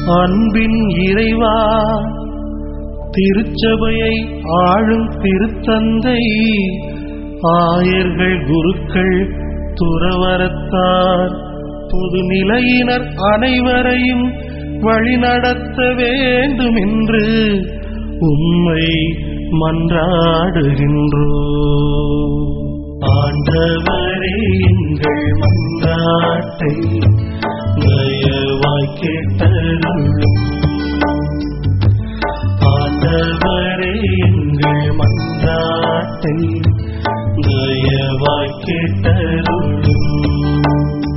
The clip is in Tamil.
அன்பின் இறைவா திருச்சபையை ஆளும் திருத்தந்தை ஆயர்கள் குருக்கள் துறவரத்தார் பொதுநிலையினர் அனைவரையும் வழிநடத்த வேண்டும் என்று உம்மை மன்றாடுகின்றோ ஆண்டவரே எங்கள் மன்றாட்டை தயவாய் கேட்டருளும் ஆண்டவரே எங்கள் மன்றாட்டை தயவாய் கேட்டருளும்